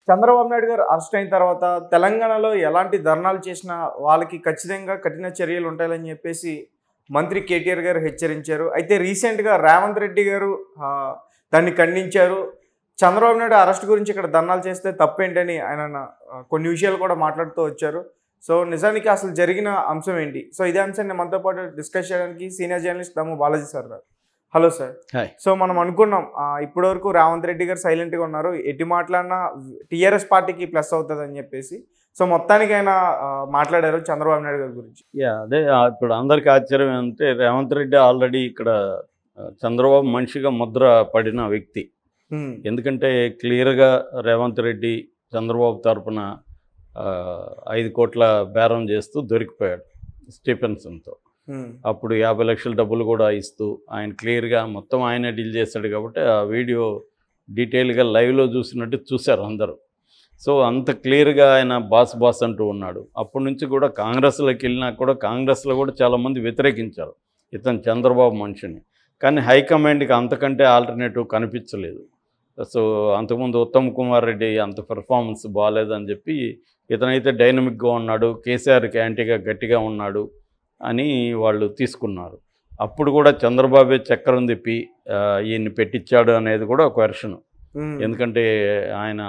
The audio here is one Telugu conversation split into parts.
చంద్రబాబు నాయుడు గారు అరెస్ట్ అయిన తర్వాత తెలంగాణలో ఎలాంటి ధర్నాలు చేసినా వాళ్ళకి ఖచ్చితంగా కఠిన చర్యలు ఉంటాయని చెప్పేసి మంత్రి కేటీఆర్ గారు హెచ్చరించారు అయితే రీసెంట్గా రేవంత్ రెడ్డి గారు ఆ, దాన్ని ఖండించారు చంద్రబాబు నాయుడు అరెస్ట్ గురించి ఇక్కడ ధర్నాలు చేస్తే తప్పేంటని ఆయన ఆ, కొన్ని విషయాలు కూడా మాట్లాడుతూ వచ్చారు సో నిజానికి అసలు జరిగిన అంశం ఏంటి సో ఇదే అంశాన్ని మనతో పాటు డిస్కస్ చేయడానికి senior journalist Dammu Balaji sir garu hello sir hi so మనం అనుకున్నాం ఆ, ఇప్పటివరకు రేవంత్ రెడ్డి గారు సైలెంట్గా ఉన్నారు ఎట్టి మాట్లాడినా టీఆర్ఎస్ పార్టీకి ప్లస్ అవుతుంది అని చెప్పేసి సో మొత్తానికి ఆయన ఆ, మాట్లాడారు చంద్రబాబు నాయుడు గారి గురించి యా అదే ఆ, ఇప్పుడు అందరికీ ఆశ్చర్యం ఏంటంటే రేవంత్ రెడ్డి ఆల్రెడీ ఇక్కడ ఆ, చంద్రబాబు మనిషిగా ముద్ర పడిన వ్యక్తి హ్మ్. ఎందుకంటే క్లియర్గా రేవంత్ రెడ్డి చంద్రబాబు తరపున ఆ, ఐదు కోట్ల బేరం చేస్తూ దొరికిపోయాడు స్టీఫెన్సన్తో హ్మ్. అప్పుడు యాభై లక్షల డబ్బులు కూడా ఇస్తూ ఆయన క్లియర్గా మొత్తం ఆయనే డీల్ చేశాడు కాబట్టి ఆ వీడియో డీటెయిల్గా లైవ్లో చూసినట్టు చూశారు అందరూ సో అంత క్లియర్గా ఆయన బాస్ బాస్ అంటూ ఉన్నాడు అప్పటి నుంచి కూడా కాంగ్రెస్లోకి వెళ్ళినా కూడా కాంగ్రెస్లో కూడా చాలామంది వ్యతిరేకించారు ఇతను చంద్రబాబు మనిషిని కానీ హైకమాండ్కి అంతకంటే ఆల్టర్నేటివ్ కనిపించలేదు సో అంతకుముందు ఉత్తమ్ కుమార్ రెడ్డి అంత పెర్ఫార్మెన్స్ బాగాలేదని చెప్పి ఇతనైతే డైనమిక్గా ఉన్నాడు కేసీఆర్కి యాంటీగా గట్టిగా ఉన్నాడు అని వాళ్ళు తీసుకున్నారు అప్పుడు కూడా చంద్రబాబే చక్రం తిప్పి ఆ, ఈయన్ని పెట్టించాడు అనేది కూడా ఒక వెర్షన్ హ్మ్. ఎందుకంటే ఆయన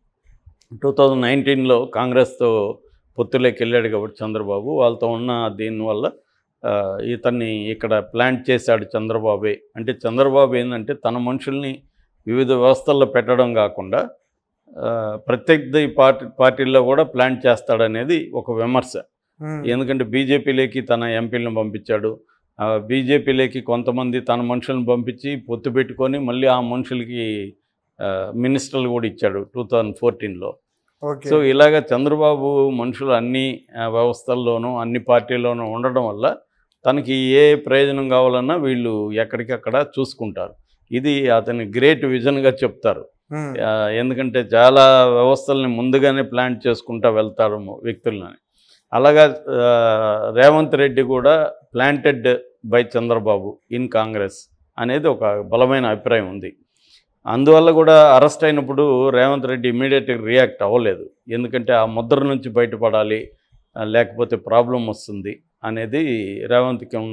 టూ థౌజండ్ నైన్టీన్లో కాంగ్రెస్తో పొత్తులోకి వెళ్ళాడు కాబట్టి చంద్రబాబు వాళ్ళతో ఉన్న దీనివల్ల ఆ, ఇతన్ని ఇక్కడ ప్లాంట్ చేశాడు చంద్రబాబే అంటే చంద్రబాబు ఏంటంటే తన మనుషుల్ని వివిధ వ్యవస్థల్లో పెట్టడం కాకుండా ఆ, ప్రత్యర్థి పార్టీ పార్టీల్లో కూడా ప్లాంట్ చేస్తాడనేది ఒక విమర్శ హ్మ్. ఎందుకంటే బీజేపీలోకి తన ఎంపీలను పంపించాడు ఆ, బీజేపీలోకి కొంతమంది తన మనుషులను పంపించి పొత్తు పెట్టుకొని మళ్ళీ ఆ మనుషులకి ఆ, మినిస్టర్లు కూడా ఇచ్చాడు టూ థౌజండ్ ఫోర్టీన్లో ఓకే సో ఇలాగ చంద్రబాబు మనుషులు అన్ని ఆ, వ్యవస్థల్లోనూ అన్ని పార్టీల్లోనూ ఉండడం వల్ల తనకి ఏ ప్రయోజనం కావాలన్నా వీళ్ళు ఎక్కడికక్కడ చూసుకుంటారు ఇది అతని గ్రేట్ విజన్గా చెప్తారు హ్మ్. ఆ, ఎందుకంటే చాలా వ్యవస్థల్ని ముందుగానే ప్లాన్ చేసుకుంటా వెళ్తారు వ్యక్తులని అలాగా ఆ, రేవంత్ రెడ్డి కూడా planted by Chandrababu in Congress అనేది ఒక బలమైన అభిప్రాయం ఉంది అందువల్ల కూడా అరెస్ట్ అయినప్పుడు రేవంత్ రెడ్డి ఇమీడియట్గా రియాక్ట్ అవ్వలేదు ఎందుకంటే ఆ ముద్ర నుంచి బయటపడాలి ఆ, లేకపోతే ప్రాబ్లం వస్తుంది అనేది రేవంత్కి ఉన్న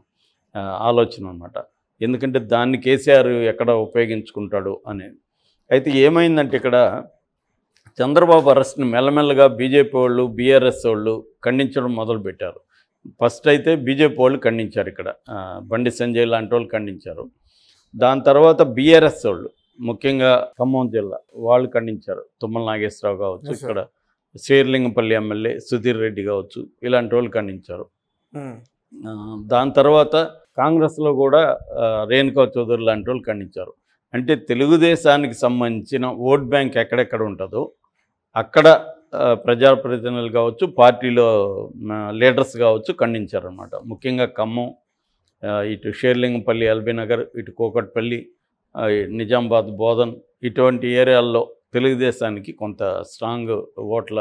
ఆ, ఆలోచన అనమాట ఎందుకంటే దాన్ని కేసీఆర్ ఎక్కడ ఉపయోగించుకుంటాడు అనేది అయితే ఏమైందంటే ఇక్కడ చంద్రబాబు అరెస్ట్ని మెల్లమెల్లగా బీజేపీ వాళ్ళు బీఆర్ఎస్ వాళ్ళు ఖండించడం మొదలుపెట్టారు ఫస్ట్ అయితే బీజేపీ వాళ్ళు ఖండించారు ఇక్కడ ఆ, బండి సంజయ్ లాంటి వాళ్ళు ఖండించారు దాని తర్వాత బీఆర్ఎస్ వాళ్ళు ముఖ్యంగా ఖమ్మం జిల్లా వాళ్ళు ఖండించారు తుమ్మల నాగేశ్వరరావు కావచ్చు Yes, sir. ఇక్కడ శేర్లింగపల్లి ఎమ్మెల్యే సుధీర్ రెడ్డి కావచ్చు ఇలాంటి వాళ్ళు ఖండించారు హ్మ్. ఆ, దాని తర్వాత కాంగ్రెస్లో కూడా ఆ, రేణుకా చౌదరి లాంటి వాళ్ళు ఖండించారు అంటే తెలుగుదేశానికి సంబంధించిన ఓట్ బ్యాంక్ ఎక్కడెక్కడ ఉంటుందో అక్కడ ఆ, ప్రజాప్రతినిధులు కావచ్చు పార్టీలో ఆ, లీడర్స్ కావచ్చు ఖండించారనమాట ముఖ్యంగా ఖమ్మం ఆ, ఇటు షేర్లింగంపల్లి ఎల్బీ నగర్ ఇటు కోకట్పల్లి ఆ, ఈ నిజామాబాద్ బోధన్ ఇటువంటి ఏరియాల్లో తెలుగుదేశానికి కొంత స్ట్రాంగ్ ఓట్ల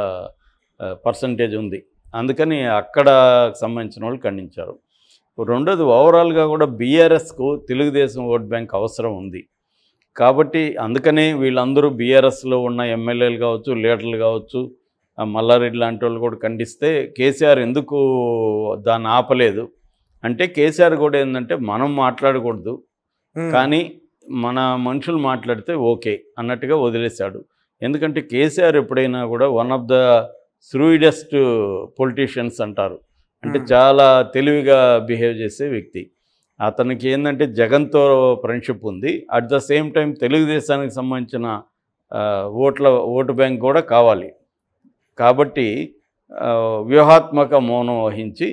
పర్సంటేజ్ ఉంది అందుకని అక్కడ సంబంధించిన వాళ్ళు ఖండించారు రెండోది ఓవరాల్గా కూడా బీఆర్ఎస్కు తెలుగుదేశం ఓట్ బ్యాంక్ అవసరం ఉంది కాబట్టి అందుకనే వీళ్ళందరూ బీఆర్ఎస్లో ఉన్న ఎమ్మెల్యేలు కావచ్చు లీడర్లు కావచ్చు ఆ మల్లారెడ్డి లాంటి వాళ్ళు కూడా ఖండిస్తే కేసీఆర్ ఎందుకు దాన్ని ఆపలేదు అంటే కేసీఆర్ కూడా ఏంటంటే మనం మాట్లాడకూడదు హ్మ్. కానీ మన మనుషులు మాట్లాడితే ఓకే అన్నట్టుగా వదిలేశాడు ఎందుకంటే కేసీఆర్ ఎప్పుడైనా కూడా one of the shrewdest politicians అంటారు అంటే Hmm. చాలా తెలివిగా బిహేవ్ చేసే వ్యక్తి అతనికి ఏంటంటే జగన్తో ఫ్రెండ్షిప్ ఉంది అట్ ద సేమ్ టైం తెలుగుదేశానికి సంబంధించిన ఆ, ఓట్ల ఓటు బ్యాంక్ కూడా కావాలి కాబట్టి ఆ, వ్యూహాత్మక మౌనం వహించి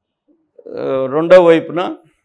ఆ, రెండో వైపున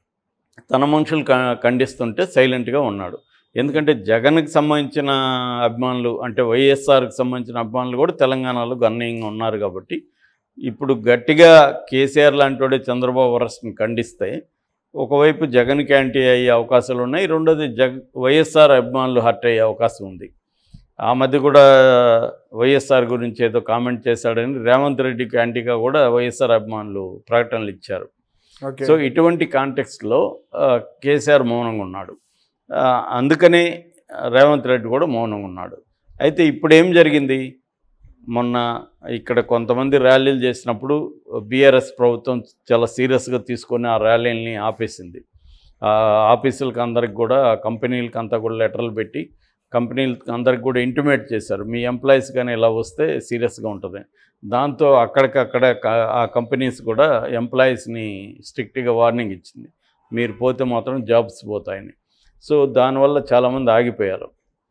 తన మనుషులు క- ఖండిస్తుంటే సైలెంట్గా ఉన్నాడు ఎందుకంటే జగన్కి సంబంధించిన అభిమానులు అంటే వైఎస్ఆర్కి సంబంధించిన అభిమానులు కూడా తెలంగాణలో గణనీయంగా ఉన్నారు కాబట్టి ఇప్పుడు గట్టిగా కేసీఆర్ లాంటి వాడే చంద్రబాబు అరెస్ట్ని ఖండిస్తే ఒకవైపు జగన్కి యాంటీ అయ్యే అవకాశాలు ఉన్నాయి రెండోది జగ వైఎస్ఆర్ అభిమానులు హర్ట్ అయ్యే అవకాశం ఉంది ఆ మధ్య కూడా వైఎస్ఆర్ గురించి ఏదో కామెంట్ చేశాడని రేవంత్ రెడ్డికి యాంటీగా కూడా వైఎస్ఆర్ అభిమానులు ప్రకటనలు ఇచ్చారు ఓకే సో ఇటువంటి కాంటెక్స్ట్లో కేసీఆర్ మౌనంగా ఉన్నాడు ఆ, అందుకనే రేవంత్ రెడ్డి కూడా మౌనంగా ఉన్నాడు అయితే ఇప్పుడు ఏం జరిగింది మొన్న ఇక్కడ కొంతమంది ర్యాలీలు చేసినప్పుడు బీఆర్ఎస్ ప్రభుత్వం చాలా సీరియస్గా తీసుకొని ఆ ర్యాలీని ఆపేసింది ఆ ఆఫీసులకు అందరికి కూడా కంపెనీలకు అంతా కూడా లెటర్లు పెట్టి కంపెనీలకు అందరికి కూడా ఇంటిమేట్ చేశారు మీ ఎంప్లాయీస్ కానీ ఇలా వస్తే సీరియస్గా ఉంటుంది దాంతో అక్కడికక్కడ క- ఆ కంపెనీస్ కూడా ఎంప్లాయీస్ని స్ట్రిక్ట్గా వార్నింగ్ ఇచ్చింది మీరు పోతే మాత్రం జాబ్స్ పోతాయని సో దానివల్ల చాలామంది ఆగిపోయారు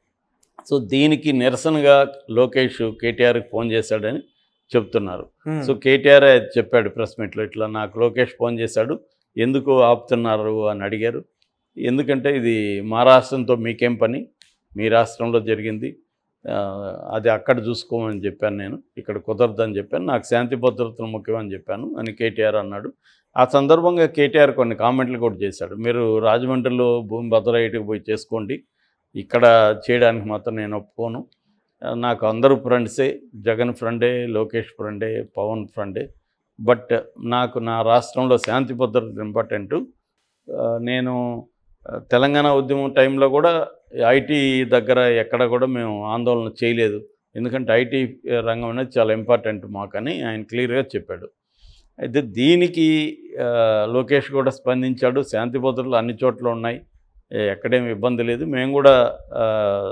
సో దీనికి నిరసనగా లోకేష్ కేటీఆర్కి ఫోన్ చేశాడని చెప్తున్నారు ఉమ్, సో కేటీఆర్ అది చెప్పాడు ప్రెస్ మీట్లో ఇట్లా నాకు లోకేష్ ఫోన్ చేశాడు ఎందుకు ఆపుతున్నారు అని అడిగారు ఎందుకంటే ఇది మా రాష్ట్రంతో మీకేం పని మీ రాష్ట్రంలో జరిగింది ఆ, అది అక్కడ చూసుకోమని చెప్పాను నేను ఇక్కడ కుదరదని చెప్పాను నాకు శాంతి భద్రతలు ముఖ్యమని చెప్పాను అని కేటీఆర్ అన్నాడు ఆ సందర్భంగా కేటీఆర్ కొన్ని కామెంట్లు కూడా చేశాడు మీరు రాజమండ్రిలో భూమి భద్రైట్కి పోయి చేసుకోండి ఇక్కడ చేయడానికి మాత్రం నేను ఒప్పుకోను ఆ, నాకు అందరూ ఫ్రెండ్సే జగన్ ఫ్రెండే లోకేష్ ఫ్రెండే పవన్ ఫ్రెండే బట్ నాకు నా రాష్ట్రంలో శాంతి భద్రత ఇంపార్టెంట్ నేను ఆ, తెలంగాణ ఉద్యమం టైంలో కూడా ఐటీ దగ్గర ఎక్కడ కూడా మేము ఆందోళన చేయలేదు ఎందుకంటే ఐటీ రంగం అనేది చాలా ఇంపార్టెంట్ మాకని ఆయన క్లియర్గా చెప్పాడు అయితే దీనికి ఆ, లోకేష్ కూడా స్పందించాడు శాంతి భద్రతలు అన్ని చోట్ల ఉన్నాయి ఏ- ఎక్కడేమి ఇబ్బంది లేదు మేము కూడా ఆ,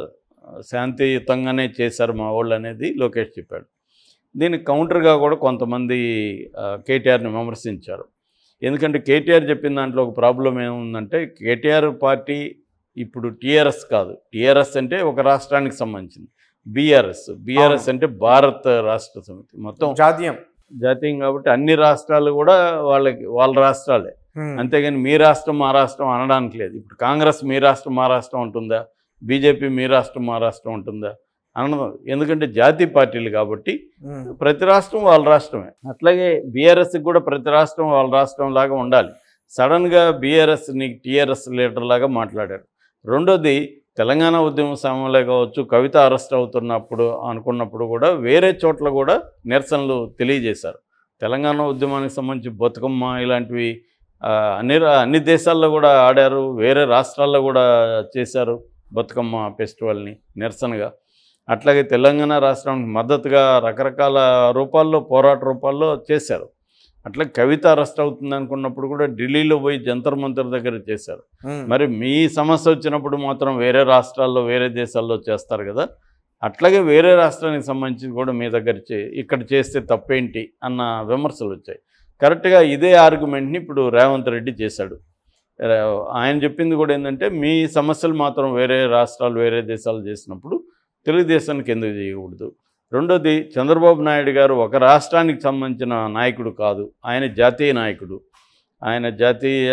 శాంతియుతంగానే చేశారు మా వాళ్ళు అనేది లోకేష్ చెప్పాడు దీనికి కౌంటర్గా కూడా కొంతమంది ఆ, కేటీఆర్ని విమర్శించారు ఎందుకంటే కేటీఆర్ చెప్పిన దాంట్లో ఒక ప్రాబ్లం ఏముందంటే కేటీఆర్ పార్టీ ఇప్పుడు టీఆర్ఎస్ కాదు టీఆర్ఎస్ అంటే ఒక రాష్ట్రానికి సంబంధించింది బీఆర్ఎస్ బీఆర్ఎస్ అంటే భారత రాష్ట్ర సమితి మొత్తం జాతీయం జాతీయం కాబట్టి అన్ని రాష్ట్రాలు కూడా వాళ్ళకి వాళ్ళ రాష్ట్రాలే ఉమ్, అంతేగాని మీ రాష్ట్రం మా రాష్ట్రం అనడానికి లేదు ఇప్పుడు కాంగ్రెస్ మీ రాష్ట్రం మా రాష్ట్రం ఉంటుందా బీజేపీ మీ రాష్ట్రం మా రాష్ట్రం ఉంటుందా అనడం ఎందుకంటే జాతీయ పార్టీలు కాబట్టి ఉమ్, ప్రతి రాష్ట్రం వాళ్ళ రాష్ట్రమే అట్లాగే బీఆర్ఎస్కి కూడా ప్రతి రాష్ట్రం వాళ్ళ రాష్ట్రం లాగా ఉండాలి సడన్గా బీఆర్ఎస్ని టీఆర్ఎస్ లీడర్ లాగా మాట్లాడారు రెండోది తెలంగాణ ఉద్యమ సమయంలో కావచ్చు కవిత అరెస్ట్ అవుతున్నప్పుడు అనుకున్నప్పుడు కూడా వేరే చోట్ల కూడా నిరసనలు తెలియజేశారు తెలంగాణ ఉద్యమానికి సంబంధించి బతుకమ్మ ఇలాంటివి ఆ, అన్ని రా- అన్ని దేశాల్లో కూడా ఆడారు వేరే రాష్ట్రాల్లో కూడా చేశారు బతుకమ్మ ఫెస్టివల్ని నిరసనగా అట్లాగే తెలంగాణ రాష్ట్రానికి మద్దతుగా రకరకాల రూపాల్లో పోరాట రూపాల్లో చేశారు అట్లా కవిత అరెస్ట్ అవుతుంది అనుకున్నప్పుడు కూడా ఢిల్లీలో పోయి జంతర్ మంతర్ దగ్గర చేశారు ఉమ్, మరి మీ సమస్య వచ్చినప్పుడు మాత్రం వేరే రాష్ట్రాల్లో వేరే దేశాల్లో చేస్తారు కదా అట్లాగే వేరే రాష్ట్రానికి సంబంధించి కూడా మీ దగ్గర చే ఇక్కడ చేస్తే తప్పేంటి అన్న విమర్శలు వచ్చాయి కరెక్ట్గా ఇదే ఆర్గ్యుమెంట్ని ఇప్పుడు రేవంత్ రెడ్డి చేశాడు రే- ఆయన చెప్పింది కూడా ఏంటంటే మీ సమస్యలు మాత్రం వేరే రాష్ట్రాలు వేరే దేశాలు చేసినప్పుడు తెలుగుదేశానికి ఎందుకు చేయకూడదు రెండోది చంద్రబాబు నాయుడు గారు ఒక రాష్ట్రానికి సంబంధించిన నాయకుడు కాదు ఆయన జాతీయ నాయకుడు ఆయన జాతీయ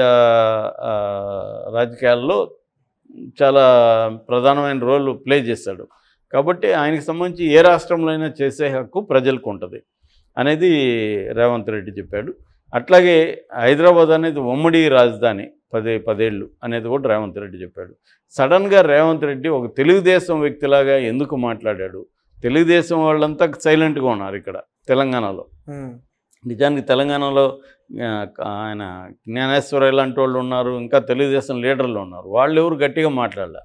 ఆ, రాజకీయాల్లో చాలా ప్రధానమైన రోల్ ప్లే చేశాడు కాబట్టి ఆయనకి సంబంధించి ఏ రాష్ట్రంలో అయినా చేసే హక్కు ప్రజలకు ఉంటుంది అనేది రేవంత్ రెడ్డి చెప్పాడు అట్లాగే హైదరాబాద్ అనేది ఉమ్మడి రాజధాని పదే పదేళ్ళు అనేది కూడా రేవంత్ రెడ్డి చెప్పాడు సడన్గా రేవంత్ రెడ్డి ఒక తెలుగుదేశం వ్యక్తిలాగా ఎందుకు మాట్లాడాడు తెలుగుదేశం వాళ్ళంతా సైలెంట్గా ఉన్నారు ఇక్కడ తెలంగాణలో ఉమ్, నిజానికి తెలంగాణలో ఆ, ఆయన జ్ఞానేశ్వర ఇలాంటి వాళ్ళు ఉన్నారు ఇంకా తెలుగుదేశం లీడర్లు ఉన్నారు వాళ్ళు ఎవరు గట్టిగా మాట్లాడలే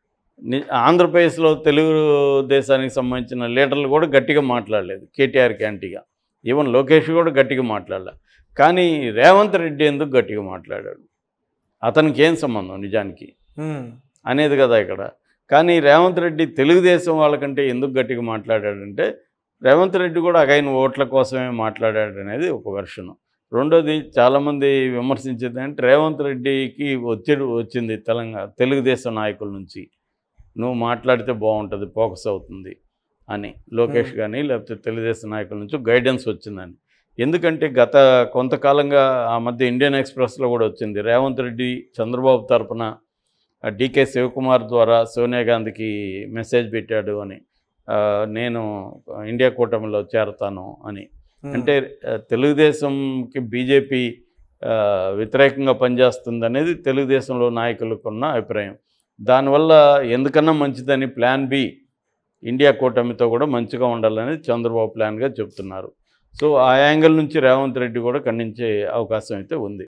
ని- ఆంధ్రప్రదేశ్లో తెలుగుదేశానికి సంబంధించిన లీడర్లు కూడా గట్టిగా మాట్లాడలేదు కేటీఆర్కి యాంటీగా ఈవెన్ లోకేష్ కూడా గట్టిగా మాట్లాడలే కానీ రేవంత్ రెడ్డి ఎందుకు గట్టిగా మాట్లాడాడు అతనికి ఏం సంబంధం నిజానికి ఉమ్, అనేది కదా ఇక్కడ కానీ రేవంత్ రెడ్డి తెలుగుదేశం వాళ్ళకంటే ఎందుకు గట్టిగా మాట్లాడాడంటే రేవంత్ రెడ్డి కూడా అగైన్ ఓట్ల కోసమే మాట్లాడాడు అనేది ఒక వెర్షన్ రెండోది చాలామంది విమర్శించేది అంటే రేవంత్ రెడ్డికి ఒత్తిడి వచ్చింది తెలంగాణ తెలుగుదేశం నాయకుల నుంచి నువ్వు మాట్లాడితే బాగుంటుంది ఫోకస్ అవుతుంది అని లోకేష్ Hmm. కానీ లేకపోతే తెలుగుదేశం నాయకుల నుంచి గైడెన్స్ వచ్చిందని ఎందుకంటే గత కొంతకాలంగా ఆ మధ్య ఇండియన్ ఎక్స్ప్రెస్లో కూడా వచ్చింది రేవంత్ రెడ్డి చంద్రబాబు తరపున డికే శివకుమార్ ద్వారా సోనియా గాంధీకి మెసేజ్ పెట్టాడు అని ఆ, నేను ఇండియా కూటమిలో చేరతాను అని ఉమ్, అంటే ఆ, తెలుగుదేశంకి బీజేపీ ఆ, వ్యతిరేకంగా పనిచేస్తుంది అనేది తెలుగుదేశంలో నాయకులకు ఉన్న అభిప్రాయం దానివల్ల ఎందుకన్నా మంచిదని ప్లాన్ బి ఇండియా కూటమితో కూడా మంచిగా ఉండాలని చంద్రబాబు ప్లాన్గా చెప్తున్నారు సో ఆ యాంగిల్ నుంచి రేవంత్ రెడ్డి కూడా ఖండించే అవకాశం అయితే ఉంది